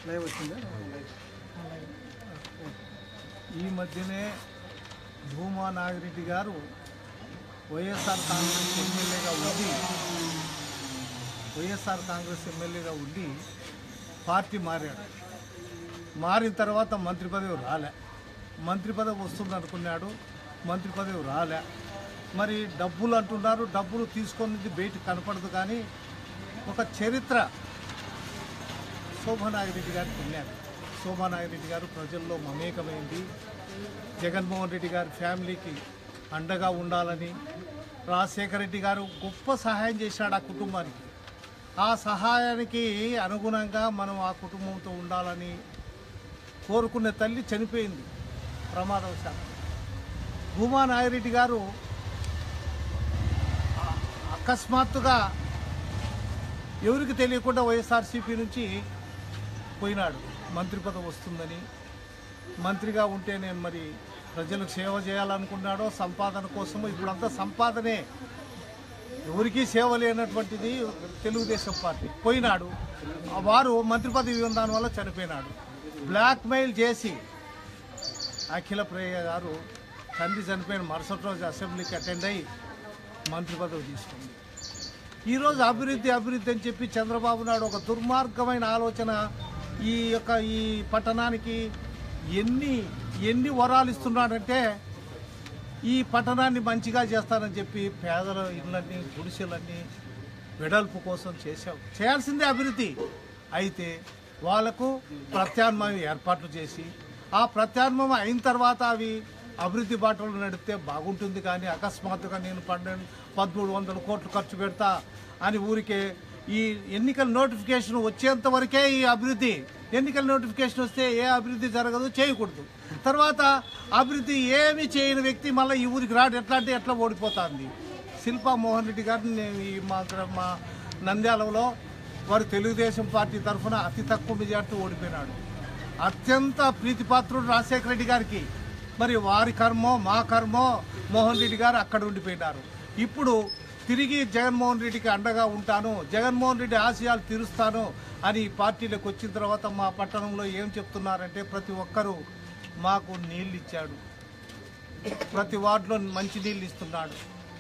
Live వచ్చిందా ఈ మధ్యనే భూమా నాగిరెడ్డి గారు వైఎస్ఆర్ కాంగ్రెస్ ఎమ్మెల్యేగా ఉండి వైఎస్ఆర్ కాంగ్రెస్ ఎమ్మెల్యేగా ఉండి పార్టీ మారాడు మారిన తర్వాత మంత్రి పదవి రాలే మంత్రి పదవి వస్తుంది అనుకున్నాడు మంత్రి పదవి రాలే మరి డబ్బులు అంటున్నారు డబ్బులు తీసుకొని బయట కనపడదు కానీ ఒక చరిత్ర శోభానాగిరెడ్డి గారికి ఉన్నారు శోభానాగిరెడ్డి గారు ప్రజల్లో మమేకమైంది జగన్మోహన్ రెడ్డి గారి ఫ్యామిలీకి అండగా ఉండాలని రాజశేఖర రెడ్డి గారు గొప్ప సహాయం చేశాడు ఆ కుటుంబానికి ఆ సహాయానికి అనుగుణంగా మనం ఆ కుటుంబంతో ఉండాలని కోరుకునే తల్లి చనిపోయింది ప్రమాదవశాత్తు భూమా నాగిరెడ్డి గారు ఆ- అకస్మాత్తుగా ఎవరికి తెలియకుండా వైఎస్ఆర్సీపీ నుంచి పోయినాడు మంత్రి పదవి వస్తుందని మంత్రిగా ఉంటే నేను మరి ప్రజలకు సేవ చేయాలనుకున్నాడో సంపాదన కోసము ఇప్పుడంతా సంపాదనే ఎవరికీ సేవ లేనటువంటిది తెలుగుదేశం పార్టీ పోయినాడు ఆ వారు మంత్రి పదవి ఉన్న దానివల్ల చనిపోయినాడు బ్లాక్మెయిల్ చేసి అఖిల ప్రియ గారు తండ్రి చనిపోయిన మరుసటి రోజు అసెంబ్లీకి అటెండ్ అయ్యి మంత్రి పదవి తీసుకుంది ఈరోజు అభివృద్ధి అభివృద్ధి అని చెప్పి చంద్రబాబు నాయుడు ఒక దుర్మార్గమైన ఆలోచన ఈ యొక్క ఈ పట్టణానికి ఎన్ని ఎన్ని వరాలు ఇస్తున్నాడంటే ఈ పట్టణాన్ని మంచిగా చేస్తానని చెప్పి పేదల ఇళ్ళన్నీ గుడిసెలన్నీ వెడల్పు కోసం చేశాం చేయాల్సిందే అభివృద్ధి అయితే వాళ్లకు ప్రత్యామ్నాయం ఏర్పాట్లు చేసి ఆ ప్రత్యామ్నాయం అయిన తర్వాత అవి అభివృద్ధి బాటలో నడిపితే బాగుంటుంది కానీ అకస్మాత్తుగా నేను పన్నెండు పదమూడు వందల కోట్లు ఖర్చు పెడతా అని ఊరికే ఈ ఎన్నికల నోటిఫికేషన్ వచ్చేంత వరకే ఈ అభివృద్ధి ఎన్నికల నోటిఫికేషన్ వస్తే ఏ అభివృద్ధి జరగదు చేయకూడదు తర్వాత అభివృద్ధి ఏమి చేయని వ్యక్తి మళ్ళీ ఈ ఊరికి రాడు ఎట్లా అంటే ఎట్లా ఓడిపోతుంది శిల్పా మోహన్ రెడ్డి గారిని నేను ఈ మా మా నంద్యాలలో వారు తెలుగుదేశం పార్టీ తరఫున అతి తక్కువ మెజార్టీ ఓడిపోయినాడు అత్యంత ప్రీతిపాత్రుడు రాజశేఖర రెడ్డి గారికి మరి వారి కర్మో మా కర్మో మోహన్ రెడ్డి గారు అక్కడ ఉండిపోయినారు ఇప్పుడు తిరిగి జగన్మోహన్ రెడ్డికి అండగా ఉంటాను జగన్మోహన్ రెడ్డి ఆశయాలు తీరుస్తాను అని ఈ పార్టీలోకి వచ్చిన తర్వాత మా పట్టణంలో ఏం చెప్తున్నారంటే ప్రతి ఒక్కరూ మాకు నీళ్ళు ఇచ్చాడు ప్రతి వార్డులో మంచి నీళ్ళు ఇస్తున్నాడు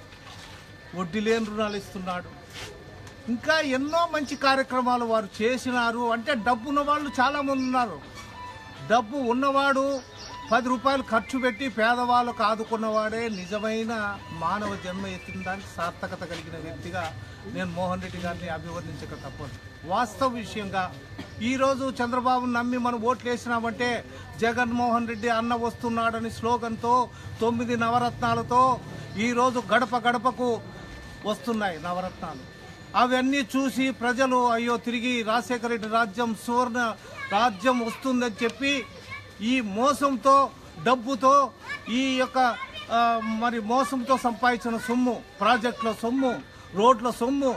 వడ్డీ లేని రుణాలు ఇస్తున్నాడు ఇంకా ఎన్నో మంచి కార్యక్రమాలు వారు చేసినారు అంటే డబ్బు ఉన్న వాళ్ళు చాలా మంది ఉన్నారు డబ్బు ఉన్నవాడు పది రూపాయలు ఖర్చు పెట్టి పేదవాళ్ళకు ఆదుకున్నవాడే నిజమైన మానవ జన్మ ఎత్తిన దానికి సార్థకత కలిగిన వ్యక్తిగా నేను మోహన్ రెడ్డి గారిని అభివర్ణించక తప్పదు వాస్తవ విషయంగా ఈరోజు చంద్రబాబును నమ్మి మనం ఓట్లు వేసినామంటే జగన్మోహన్ రెడ్డి అన్న వస్తున్నాడని స్లోగన్తో తొమ్మిది నవరత్నాలతో ఈరోజు గడప గడపకు వస్తున్నాయి నవరత్నాలు అవన్నీ చూసి ప్రజలు అయ్యో తిరిగి రాజశేఖర రెడ్డి రాజ్యం సువర్ణ రాజ్యం వస్తుందని చెప్పి ఈ మోసంతో డబ్బుతో ఈ యొక్క ఆ, మరి మోసంతో సంపాదించిన సొమ్ము ప్రాజెక్టుల సొమ్ము రోడ్ల సొమ్ము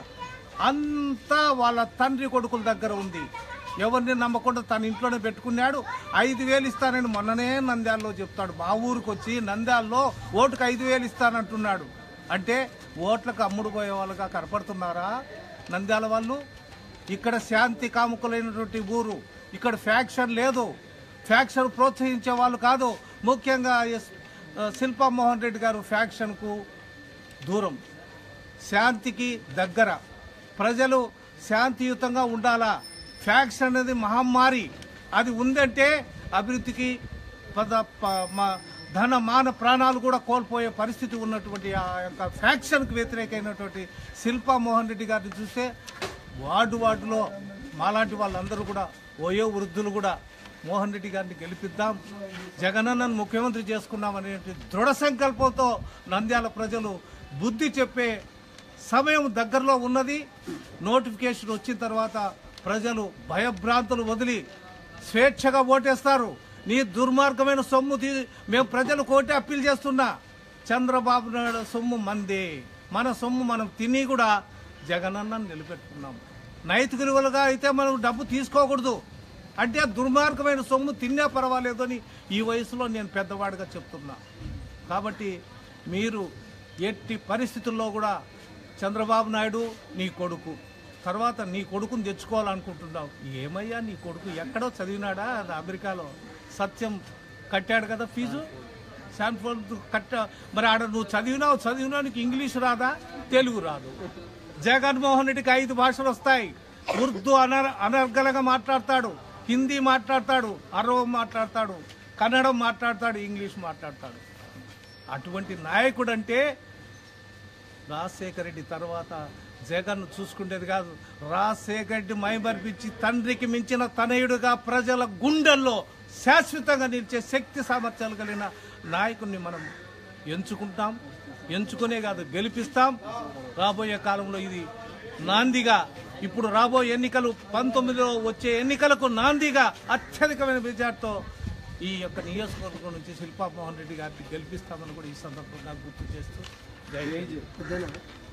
అంతా వాళ్ళ తండ్రి కొడుకుల దగ్గర ఉంది ఎవరిని నమ్మకుండా తన ఇంట్లోనే పెట్టుకున్నాడు ఐదు వేలు ఇస్తానని మొన్ననే నంద్యాలలో చెప్తాడు మా ఊరికి వచ్చి నంద్యాలలో ఓటుకు ఐదు వేలు ఇస్తానంటున్నాడు అంటే ఓట్లకు అమ్ముడు పోయే వాళ్ళుగా కనపడుతున్నారా నంద్యాల వాళ్ళు ఇక్కడ శాంతి కాముకులైనటువంటి ఊరు ఇక్కడ ఫ్యాక్షన్ లేదు ఫ్యాక్షన్ ప్రోత్సహించే వాళ్ళు కాదు ముఖ్యంగా ఎస్ శిల్పా మోహన్ రెడ్డి గారు ఫ్యాక్షన్కు దూరం శాంతికి దగ్గర ప్రజలు శాంతియుతంగా ఉండాలా ఫ్యాక్షన్ అనేది మహమ్మారి అది ఉందంటే అభివృద్ధికి పద ప- మా- ధన మాన ప్రాణాలు కూడా కోల్పోయే పరిస్థితి ఉన్నటువంటి ఆ యొక్క ఫ్యాక్షన్కు వ్యతిరేకమైనటువంటి శిల్పా మోహన్ రెడ్డి గారిని చూస్తే వార్డు వార్డులో మాలాంటి వాళ్ళందరూ కూడా ఓయో వృద్ధులు కూడా మోహన్ రెడ్డి గారిని గెలిపిద్దాం జగనన్నను ముఖ్యమంత్రి చేసుకున్నామనే దృఢ సంకల్పంతో నంద్యాల ప్రజలు బుద్ధి చెప్పే సమయం దగ్గరలో ఉన్నది నోటిఫికేషన్ వచ్చిన తర్వాత ప్రజలు భయభ్రాంతులు వదిలి స్వేచ్ఛగా ఓటేస్తారు నీ దుర్మార్గమైన సొమ్ము తీ మేము ప్రజలు కోటి అప్పీల్ చేస్తున్నా చంద్రబాబు నాయుడు సొమ్ము మందే మన సొమ్ము మనం తిని కూడా జగనన్నను నిలబెట్టుకున్నాం నైతిక విలువలుగా అయితే మనం డబ్బు తీసుకోకూడదు అంటే దుర్మార్గమైన సొమ్ము తిన్నా పర్వాలేదు అని ఈ వయసులో నేను పెద్దవాడిగా చెప్తున్నా కాబట్టి మీరు ఎట్టి పరిస్థితుల్లో కూడా చంద్రబాబు నాయుడు నీ కొడుకు తర్వాత నీ కొడుకుని తెచ్చుకోవాలనుకుంటున్నావు ఏమయ్యా నీ కొడుకు ఎక్కడో చదివినాడా అది అమెరికాలో సత్యం కట్టాడు కదా ఫీజు శాంఫోర్డ్ కట్ట మరి ఆడ నువ్వు చదివినావు చదివినావు నీకు ఇంగ్లీష్ రాదా తెలుగు రాదు జగన్మోహన్ రెడ్డికి ఐదు భాషలు వస్తాయి ఉర్దూ అనర్ అనర్గళంగా మాట్లాడతాడు హిందీ మాట్లాడతాడు అరవ మాట్లాడతాడు కన్నడం మాట్లాడతాడు ఇంగ్లీష్ మాట్లాడతాడు అటువంటి నాయకుడు అంటే రాజశేఖర రెడ్డి తర్వాత జగన్ చూసుకునేది కాదు రాజశేఖర రెడ్డి మైమర్పించి తండ్రికి మించిన తనయుడుగా ప్రజల గుండెల్లో శాశ్వతంగా నిలిచే శక్తి సామర్థ్యాలు కలిగిన నాయకుడిని మనం ఎంచుకుంటాం ఎంచుకునే కాదు గెలిపిస్తాం రాబోయే కాలంలో ఇది నాందిగా ఇప్పుడు రాబోయే ఎన్నికలు పంతొమ్మిదిలో వచ్చే ఎన్నికలకు నాందిగా అత్యధికమైన మెజార్టీతో ఈ యొక్క నియోజకవర్గం నుంచి శిల్పా మోహన్ రెడ్డి గారిని గెలిపిస్తామని కూడా ఈ సందర్భంగా గుర్తు చేస్తూ జై హింద్. పెద్దన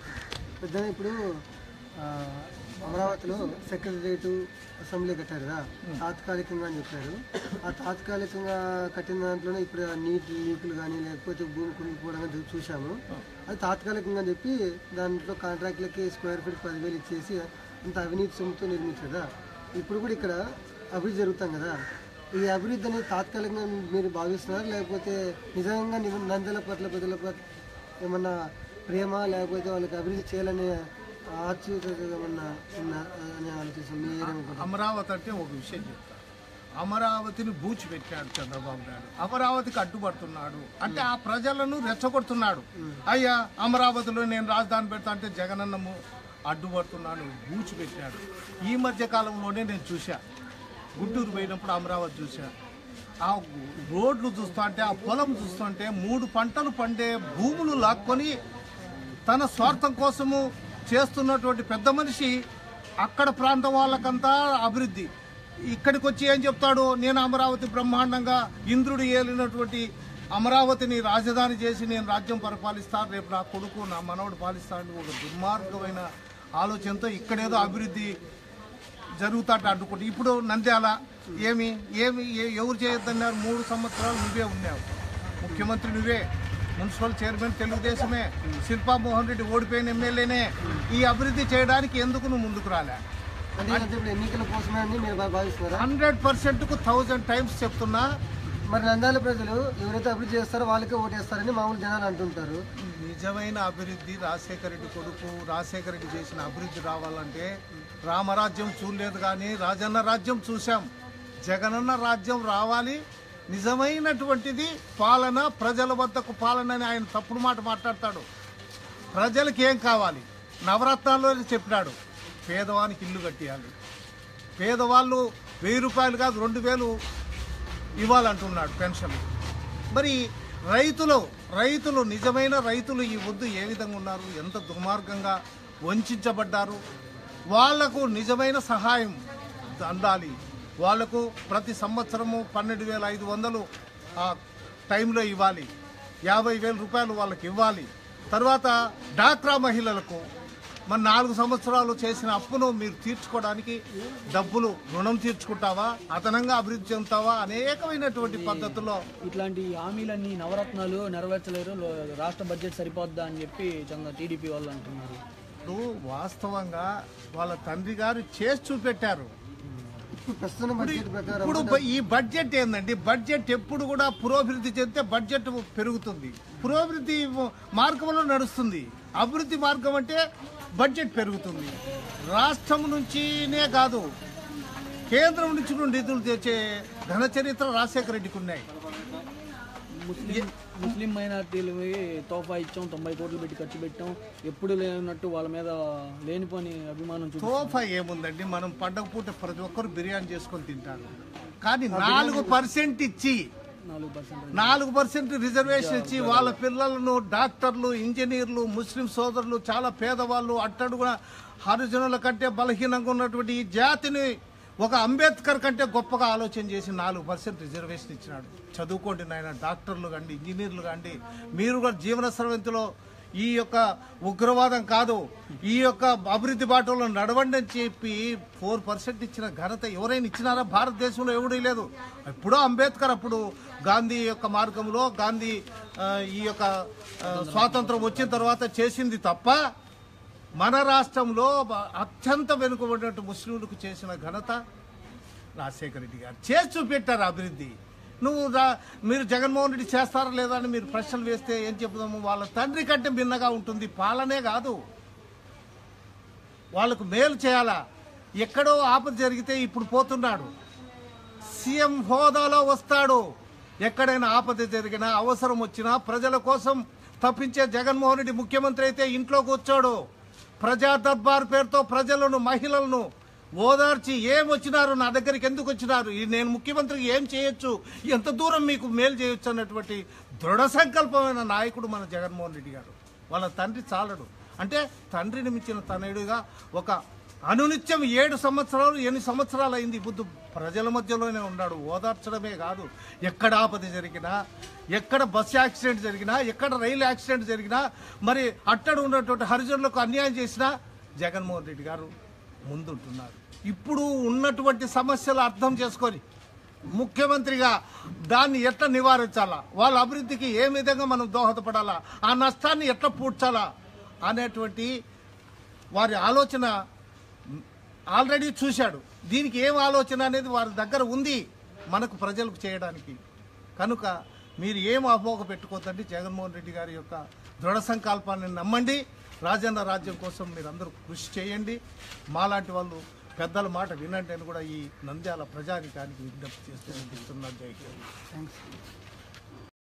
పెద్దన ఇప్పుడు ఆ, అమరావతిలో సెక్రటరియట్ అసెంబ్లీ కట్టారు కదా తాత్కాలికంగా అని చెప్పారు ఆ తాత్కాలికంగా కట్టిన దాంట్లోనే ఇప్పుడు ఆ నీటి లీకులు కానీ లేకపోతే భూమి కురిగిపోవడం కానీ చూ- చూశాము అది తాత్కాలికంగా అని చెప్పి దాంట్లో కాంట్రాక్ట్లకి స్క్వేర్ ఫీట్ పదివేలు ఇచ్చేసి అంత అవినీతి సొమ్ముతో నిర్మించారు కదా ఇప్పుడు కూడా ఇక్కడ అభివృద్ధి జరుగుతాం కదా ఈ అభివృద్ధి అనేది తాత్కాలికంగా మీరు భావిస్తున్నారు లేకపోతే నిజంగా నిజ- నందల పట్ల ప్రజల పట్ల ఏమన్నా ప్రేమ లేకపోతే వాళ్ళకి అభివృద్ధి చేయాలనే ఆచూత ఏమన్నా ఉందా అని ఆలోచిస్తాం మీ ఏరియా కూడా అమరావతి అంటే ఒక విషయం చెప్తాను అమరావతిని బూచి పెట్టాడు చంద్రబాబు నాయుడు అమరావతికి అడ్డుపడుతున్నాడు అంటే ఆ ప్రజలను రెచ్చగొడుతున్నాడు అయ్యా అమరావతిలో నేను రాజధాని పెడతా అంటే జగనన్నము అడ్డుపడుతున్నాడు బూచి పెట్టాడు ఈ మధ్య కాలంలోనే నేను చూశా గుంటూరు పోయినప్పుడు అమరావతి చూశా ఆ రోడ్లు చూస్తుంటే ఆ పొలం చూస్తుంటే మూడు పంటలు పండే భూములు లాక్కొని తన స్వార్థం కోసము చేస్తున్నటువంటి పెద్ద మనిషి అక్కడ ప్రాంతం వాళ్ళకంతా అభివృద్ధి ఇక్కడికి వచ్చి ఏం చెప్తాడు నేను అమరావతి బ్రహ్మాండంగా ఇంద్రుడు ఏలినటువంటి అమరావతిని రాజధాని చేసి నేను రాజ్యం పరిపాలిస్తాను రేపు నా కొడుకు నా మనవడు పాలిస్తానని ఒక దుర్మార్గమైన ఆలోచనతో ఇక్కడేదో అభివృద్ధి జరుగుతాట అడ్డుకుంటే ఇప్పుడు నంద్యాల ఏమి ఏమి ఏ- ఎవరు చేయొద్దన్నారు మూడు సంవత్సరాలు నువ్వే ఉన్నావు ముఖ్యమంత్రి నువ్వే మున్సిపల్ చైర్మన్ తెలుగుదేశమే శిల్పా మోహన్ రెడ్డి ఓడిపోయిన ఎమ్మెల్యేనే ఈ అభివృద్ధి చేయడానికి ఎందుకు నువ్వు ముందుకు రాలే అంటే ఏంటంటే ఇప్పుడు ఎన్నికల కోసమే అని మీరు భా- భావిస్తున్నారా హండ్రెడ్ పర్సెంట్కు థౌజండ్ టైమ్స్ చెప్తున్నా మరి నంద్యాల ప్రజలు ఎవరైతే అభివృద్ధి చేస్తారో వాళ్ళకే ఓటేస్తారని మామూలు జనాలు అంటుంటారు నిజమైన అభివృద్ధి రాజశేఖర రెడ్డి కొడుకు రాజశేఖర రెడ్డి చేసిన అభివృద్ధి రావాలంటే రామరాజ్యం చూడలేదు కానీ రాజన్న రాజ్యం చూశాం జగనన్న రాజ్యం రావాలి నిజమైనటువంటిది పాలన ప్రజల వద్దకు పాలన అని ఆయన తప్పుడు మాట మాట్లాడతాడు ప్రజలకు ఏం కావాలి నవరత్నాల్లో చెప్పినాడు పేదవానికి ఇల్లు కట్టియాలి పేదవాళ్ళు వెయ్యి రూపాయలు కాదు రెండు వేలు ఇవ్వాలంటున్నాడు పెన్షన్ మరి రైతులు రైతులు నిజమైన రైతులు ఈ వద్దు ఏ విధంగా ఉన్నారు ఎంత దుర్మార్గంగా వంచబడ్డారు వాళ్లకు నిజమైన సహాయం అందాలి వాళ్లకు ప్రతి సంవత్సరము పన్నెండు వేల ఐదు వందలు ఆ టైంలో ఇవ్వాలి యాభై వేల రూపాయలు వాళ్ళకి ఇవ్వాలి తర్వాత డాక్రా మహిళలకు మన నాలుగు సంవత్సరాలు చేసిన అప్పును మీరు తీర్చుకోవడానికి డబ్బులు రుణం తీర్చుకుంటావా అదనంగా అభివృద్ధి చెందుతావా అనేకమైనటువంటి పద్ధతుల్లో ఇట్లాంటి హామీలన్నీ నవరత్నాలు నెరవేర్చలేరు లో- రాష్ట్ర బడ్జెట్ సరిపోద్దా అని చెప్పి చంద్ర టీడీపీ వాళ్ళు అంటున్నారు ఇప్పుడు వాస్తవంగా వాళ్ళ తండ్రి గారు చేసి చూపెట్టారు ఇప్పుడు ప్రస్తుతం బడ్జెట్ ప్రకారం ఇప్పుడు బ- ఈ బడ్జెట్ ఏందండి బడ్జెట్ ఎప్పుడు కూడా పురోభివృద్ధి చెందితే బడ్జెట్ పెరుగుతుంది పురోభివృద్ధి మార్గంలో నడుస్తుంది అభివృద్ధి మార్గం అంటే బడ్జెట్ పెరుగుతుంది రాష్ట్రం నుంచినే కాదు కేంద్రం నుంచి కూడా నిధులు తెచ్చే ఘన చరిత్ర రాజశేఖర రెడ్డికి ఉన్నాయి ముస్లిం ముస్లిం మైనార్టీలకి తోఫా ఇచ్చాం తొంభై కోట్లు పెట్టి ఖర్చు పెట్టాం ఎప్పుడు లేనట్టు వాళ్ళ మీద లేనిపోని అభిమానం చూపి తోఫా ఏముందండి మనం పండగ పూట ప్రతి ఒక్కరు బిర్యానీ చేసుకొని తింటారు కానీ నాలుగు పర్సెంట్ ఇచ్చి నాలుగు పర్సెంట్ నాలుగు పర్సెంట్ రిజర్వేషన్ ఇచ్చి వాళ్ళ పిల్లలను డాక్టర్లు ఇంజనీర్లు ముస్లిం సోదరులు చాలా పేదవాళ్ళు అట్టడుగున హరిజనుల కంటే బలహీనంగా ఉన్నటువంటి ఈ జాతిని ఒక అంబేద్కర్ కంటే గొప్పగా ఆలోచన చేసి నాలుగు పర్సెంట్ రిజర్వేషన్ ఇచ్చినాడు చదువుకోండి నాయన డాక్టర్లు కండి ఇంజనీర్లు కండి మీరు కూడా జీవన స్రవంతిలో ఈ యొక్క ఉగ్రవాదం కాదు ఈ యొక్క అభివృద్ధి బాటలో నడవండి అని చెప్పి ఫోర్ పర్సెంట్ ఇచ్చిన ఘనత ఎవరైనా ఇచ్చినారా భారతదేశంలో ఎవడీ లేదు ఎప్పుడో అంబేద్కర్ అప్పుడు గాంధీ యొక్క మార్గంలో గాంధీ ఆ, ఈ యొక్క ఆ, స్వాతంత్రం వచ్చిన తర్వాత చేసింది తప్ప మన రాష్ట్రంలో బ- అత్యంత వెనుకబడినట్టు ముస్లింలకు చేసిన ఘనత రాజశేఖర రెడ్డి గారు చేసి చూపెట్టారు అభివృద్ధి నువ్వు రా- మీరు జగన్మోహన్ రెడ్డి చేస్తారా లేదా అని మీరు ప్రశ్నలు వేస్తే ఏం చెప్తాము వాళ్ళ తండ్రి కంటే భిన్నగా ఉంటుంది పాలనే కాదు వాళ్ళకు మేలు చేయాలా ఎక్కడో ఆపద జరిగితే ఇప్పుడు పోతున్నాడు సీఎం హోదాలో వస్తాడు ఎక్కడైనా ఆపద జరిగినా అవసరం వచ్చినా ప్రజల కోసం తప్పించే జగన్మోహన్ రెడ్డి ముఖ్యమంత్రి అయితే ఇంట్లో కూర్చోడు ప్రజా దర్బార్ పేరుతో ప్రజలను మహిళలను ఓదార్చి ఏం వచ్చినారు నా దగ్గరికి ఎందుకు వచ్చినారు ఈ నేను ముఖ్యమంత్రికి ఏం చేయొచ్చు ఎంత దూరం మీకు మేలు చేయొచ్చు అన్నటువంటి దృఢ సంకల్పమైన నాయకుడు మన జగన్మోహన్ రెడ్డి గారు వాళ్ళ తండ్రి చాలడు అంటే తండ్రిని మించిన తనయుడిగా ఒక అనునిత్యం ఏడు సంవత్సరాలు ఎన్ని సంవత్సరాలు అయింది బుద్ధు ప్రజల మధ్యలోనే ఉన్నాడు ఓదార్చడమే కాదు ఎక్కడ ఆపద జరిగినా ఎక్కడ బస్ యాక్సిడెంట్ జరిగినా ఎక్కడ రైలు యాక్సిడెంట్ జరిగినా మరి అట్టడు ఉన్నటువంటి హరిజనులకు అన్యాయం చేసినా జగన్మోహన్ రెడ్డి గారు ముందుంటున్నారు ఇప్పుడు ఉన్నటువంటి సమస్యలు అర్థం చేసుకొని ముఖ్యమంత్రిగా దాన్ని ఎట్లా నివారించాలా వాళ్ళ అభివృద్ధికి ఏ విధంగా మనం దోహదపడాలా ఆ నష్టాన్ని ఎట్లా పూడ్చాలా అనేటువంటి వారి ఆలోచన ఆల్రెడీ చూశాడు దీనికి ఏం ఆలోచన అనేది వారి దగ్గర ఉంది మనకు ప్రజలకు చేయడానికి కనుక మీరు ఏం అపోహ పెట్టుకోవద్దండి జగన్మోహన్ రెడ్డి గారి యొక్క దృఢ సంకల్పాన్ని నమ్మండి రాజన్న రాజ్యం కోసం మీరు అందరూ కృషి చేయండి మాలాంటి వాళ్ళు పెద్దల మాట వినండి అని కూడా ఈ నంద్యాల ప్రజానికానికి విజ్ఞప్తి చేస్తూ ఇస్తున్నాను జై హింద్. థ్యాంక్స్